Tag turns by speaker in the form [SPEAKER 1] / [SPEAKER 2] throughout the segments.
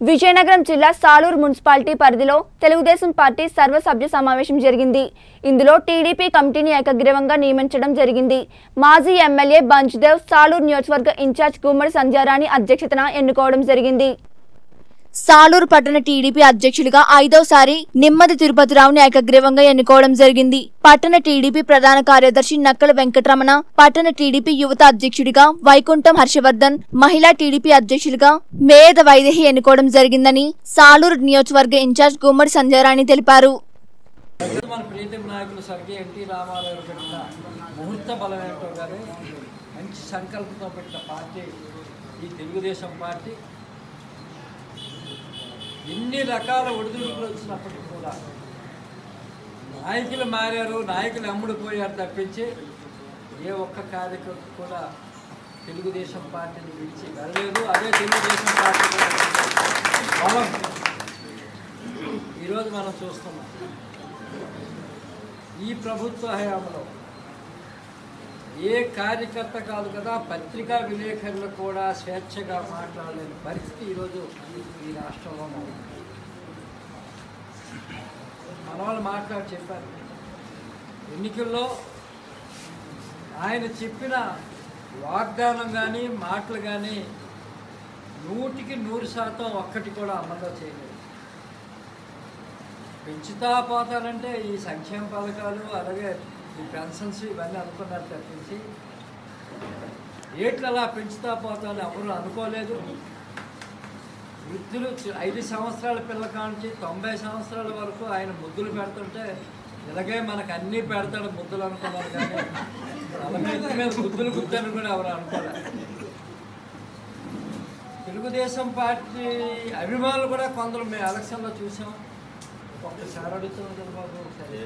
[SPEAKER 1] విజయనగరం జిల్లా సాలూరు మున్సిపాలిటీ పరిధిలో తెలుగుదేశం పార్టీ సర్వసభ్య సమావేశం జరిగింది ఇందులో టీడీపీ కమిటీని ఏకగ్రీవంగా నియమించడం జరిగింది మాజీ ఎమ్మెల్యే బంజ్దేవ్ సాలూరు నియోజకవర్గ ఇన్ఛార్జ్ గుమ్మడి సంధ్యారాణి అధ్యక్షతన ఎన్నుకోవడం జరిగింది సాలూరు పట్టణ టీడీపీ అధ్యక్షుడిగా ఐదోసారి నిమ్మది తిరుపతిరావుని ఏకగ్రీవంగా ఎన్నుకోవడం జరిగింది పట్టణ టీడీపీ ప్రధాన కార్యదర్శి నక్కల వెంకటరమణ పట్టణ టీడీపీ యువత అధ్యక్షుడిగా వైకుంఠం హర్షవర్ధన్ మహిళా టీడీపీ అధ్యక్షులుగా మేధ వైదేహి ఎన్నుకోవడం జరిగిందని సాలూరు నియోజకవర్గ ఇన్ఛార్జ్ గుమ్మడి సంధ్యారాణి తెలిపారు
[SPEAKER 2] మన ప్రీతం నాయకులు స్వర్గీయ ఎన్టీ రామారావు పెట్టిన ముహూర్త బలం ఏంటో కానీ మంచి సంకల్పంతో పెట్టిన పార్టీ ఈ తెలుగుదేశం పార్టీ ఎన్ని రకాల ఒడిదుడుకులు వచ్చినప్పటికీ కూడా నాయకులు మారారు నాయకులు అమ్ముడుపోయారు తప్పించి ఏ ఒక్క కార్యకర్త కూడా తెలుగుదేశం పార్టీని విడిచి వెళ్ళలేదు అదే తెలుగుదేశం పార్టీ కూడా బలం ఈరోజు మనం చూస్తున్నాం ఈ ప్రభుత్వ హయాంలో ఏ కార్యకర్త కాదు కదా పత్రికా విలేకరులు కూడా స్వేచ్ఛగా మాట్లాడలేని పరిస్థితి ఈరోజు ఈ రాష్ట్రంలో ఉంది మన వాళ్ళు మాట్లాడి చెప్పారు ఎన్నికల్లో ఆయన చెప్పిన వాగ్దానం కానీ మాటలు కానీ నూటికి నూరు శాతం ఒక్కటి కూడా అమలు చేయలేదు పెంచుతా పోతానంటే ఈ సంక్షేమ పథకాలు అలాగే ఈ పెన్షన్స్ ఇవన్నీ అనుకున్నారు తప్పించి ఏట్లు అలా పెంచుతా పోతాను ఎవరు అనుకోలేదు వృద్ధులు చి- ఐదు సంవత్సరాల పిల్ల కాంచి తొంభై సంవత్సరాల వరకు ఆయన ముద్దులు పెడుతుంటే ఇలాగే మనకు అన్నీ పెడతాడు ముద్దులు అనుకున్నారు కానీ తల మీద మీద ముద్దులు గుర్తాను కూడా ఎవరు అనుకోలేదు తెలుగుదేశం పార్టీ అభిమానులు కూడా కొందరు మేము ఎలక్షన్లో చూసాం ఒక్కసారి అడుగుతున్నాం కదా బాబు ఒకసారి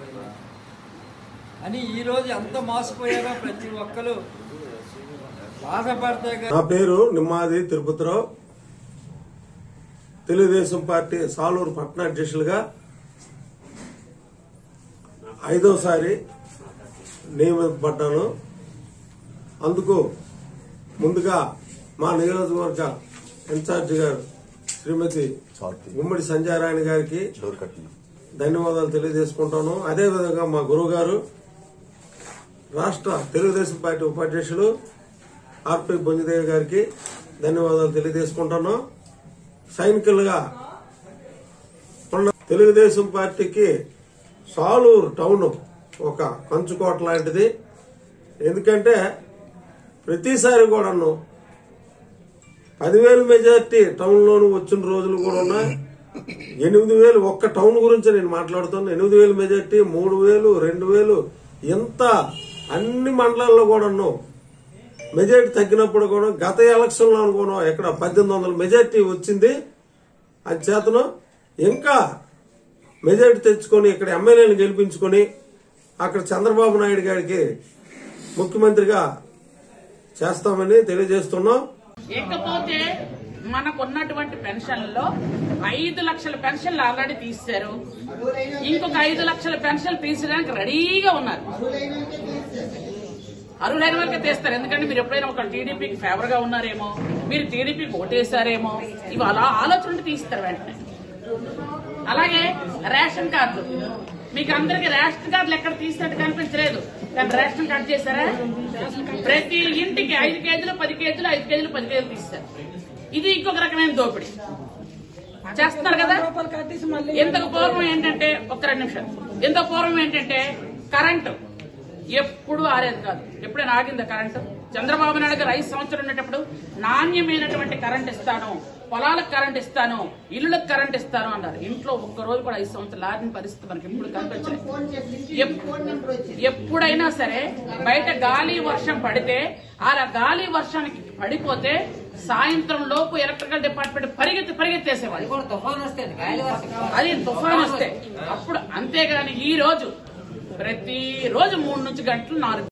[SPEAKER 2] అని ఈరోజు ఎంత మోసపోయారో ప్రతి ఒక్కరు బాధపడితే కానీ
[SPEAKER 3] నా పేరు నిమ్మాది తిరుపతిరావు తెలుగుదేశం పార్టీ సాలూరు పట్టణ అధ్యక్షులుగా ఐదోసారి నియమింపబడ్డాను అందుకు ముందుగా మా నియోజకవర్గ ఇన్ఛార్జి గారు శ్రీమతి గుమ్మడి సంజయరాణి గారికి ధన్యవాదాలు తెలియజేసుకుంటాను అదేవిధంగా మా గురువు గారు రాష్ట్ర తెలుగుదేశం పార్టీ ఉపాధ్యక్షులు ఆర్పి బొంజిదేవి గారికి ధన్యవాదాలు తెలియజేసుకుంటాను సైనికులుగా ఉన్న తెలుగుదేశం పార్టీకి సాలూరు టౌన్ ఒక కంచుకోట లాంటిది ఎందుకంటే ప్రతిసారి కూడాను పదివేలు మెజార్టీ టౌన్లోను వచ్చిన రోజులు కూడా ఉన్నాయి ఎనిమిది వేలు ఒక్క టౌన్ గురించి నేను మాట్లాడుతాను ఎనిమిది వేలు మెజార్టీ మూడు వేలు రెండు వేలు ఎంత అన్ని మండలాల్లో కూడాను మెజార్టీ తగ్గినప్పుడు కూడా గత ఎలక్షన్లో కూడా ఎక్కడ పద్దెనిమిది వందల మెజార్టీ వచ్చింది అది చేతను ఇంకా మెజార్టీ తెచ్చుకొని ఇక్కడ ఎమ్మెల్యేని గెలిపించుకొని అక్కడ చంద్రబాబు నాయుడు గారికి ముఖ్యమంత్రిగా చేస్తామని తెలియజేస్తున్నాం
[SPEAKER 4] ఇకపోతే మనకు ఉన్నటువంటి పెన్షన్లలో ఐదు లక్షల పెన్షన్లు ఆల్రెడీ తీశారు ఇంకొక ఐదు లక్షల పెన్షన్లు తీసేయడానికి రెడీగా ఉన్నారు అర్హులైన వరకే తీస్తారు ఎందుకంటే మీరు ఎప్పుడైనా ఒక టీడీపీకి ఫేవర్ గా ఉన్నారేమో మీరు టీడీపీకి ఓటేశారేమో ఇవి అలా ఆలోచన ఉంటే తీస్తారు వెంటనే అలాగే రేషన్ కార్డులు మీకు అందరికి రేషన్ కార్డులు ఎక్కడ తీసినట్టు కనిపించలేదు కానీ రేషన్ కార్డు చేశారా ప్రతి ఇంటికి ఐదు కేజీలు పది కేజీలు ఐదు కేజీలు పది కేజీలు తీస్తారు ఇది ఇంకొక రకమైన దోపిడీ చేస్తున్నారు కదా ఇంతకు పూర్వం ఏంటంటే ఒక్క రెండు నిమిషాలు ఇంతకు పూర్వం ఏంటంటే కరెంటు ఎప్పుడు ఆరేది కాదు ఎప్పుడైనా ఆగిందా కరెంటు చంద్రబాబు నాయుడు గారు ఐదు సంవత్సరాలు ఉండేటప్పుడు నాణ్యమైనటువంటి కరెంట్ ఇస్తాను పొలాలకు కరెంట్ ఇస్తాను ఇల్లులకు కరెంట్ ఇస్తాను అన్నారు ఇంట్లో ఒక్క రోజు కూడా ఐదు సంవత్సరాలు ఆరిన పరిస్థితి మనకి ఎప్పుడు కనిపించలేదు ఎప్- ఎప్పుడైనా సరే బయట గాలి వర్షం పడితే అలా గాలి వర్షానికి పడిపోతే సాయంత్రం లోపు ఎలక్ట్రికల్ డిపార్ట్మెంట్ పరిగెత్తి పరిగెత్తేసేవాళ్ళు అది తుఫాన్ వస్తే అప్పుడు అంతేగాని ఈ రోజు ప్రతి రోజు మూడు నుంచి గంటలు నాలుగు